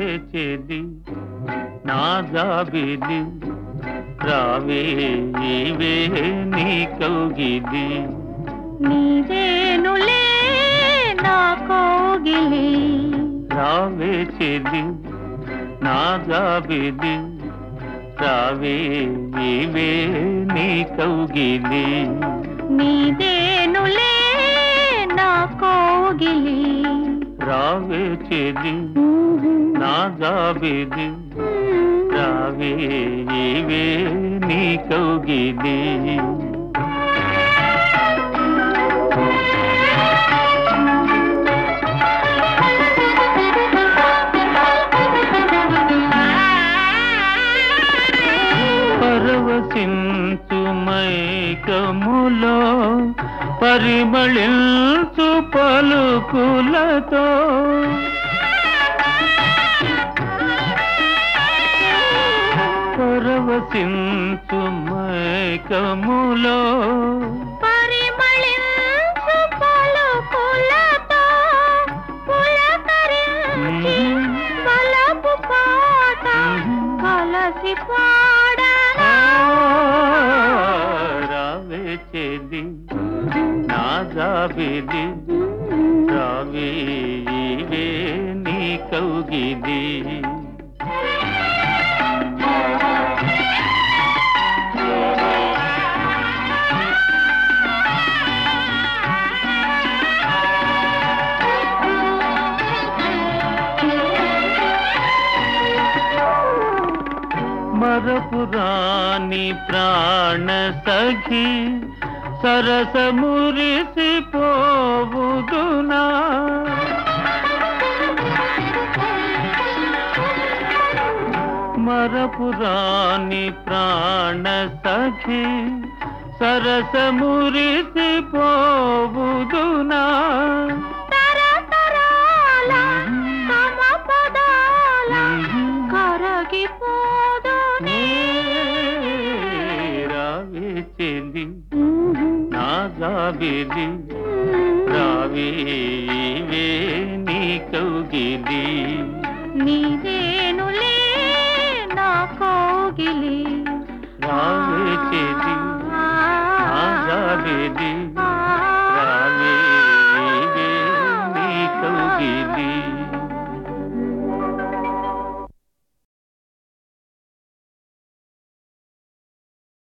చెలి నా జాబిలి రావే ఈవే నీ కౌగిలి నీదేనులే నా కోగిలి రావే చెలి నా జాబిలి రావే ఈవే నీ కౌగిలి నీదేనులే నా కోగిలి రావే చెలి నా జాబిలి రావే ఈవే నీ కౌగిలి పరవశించు మైకములో పరిమళించు పలుకులతో పరవశించు మైకములో పరిమళించు పలుకులతో పులకరించి వలపు పాట కలసి పాడనా రావే చెలి నా జాబిలి రావే ఈవే నీ కౌగిలి మరపురాని ప్రాణ సఖి సరస మురిసి పోవుదునా మరపురాని ప్రాణ సఖి సరస మురిసి పోవుదునా తరతరాల తమ పదాల కరగిపోదునే రావే చెలి నా జాబిలి రావే ఈవే నీ కౌగిలి నీదేనులే నా కోగిలి రావే చెలి నా జాబిలి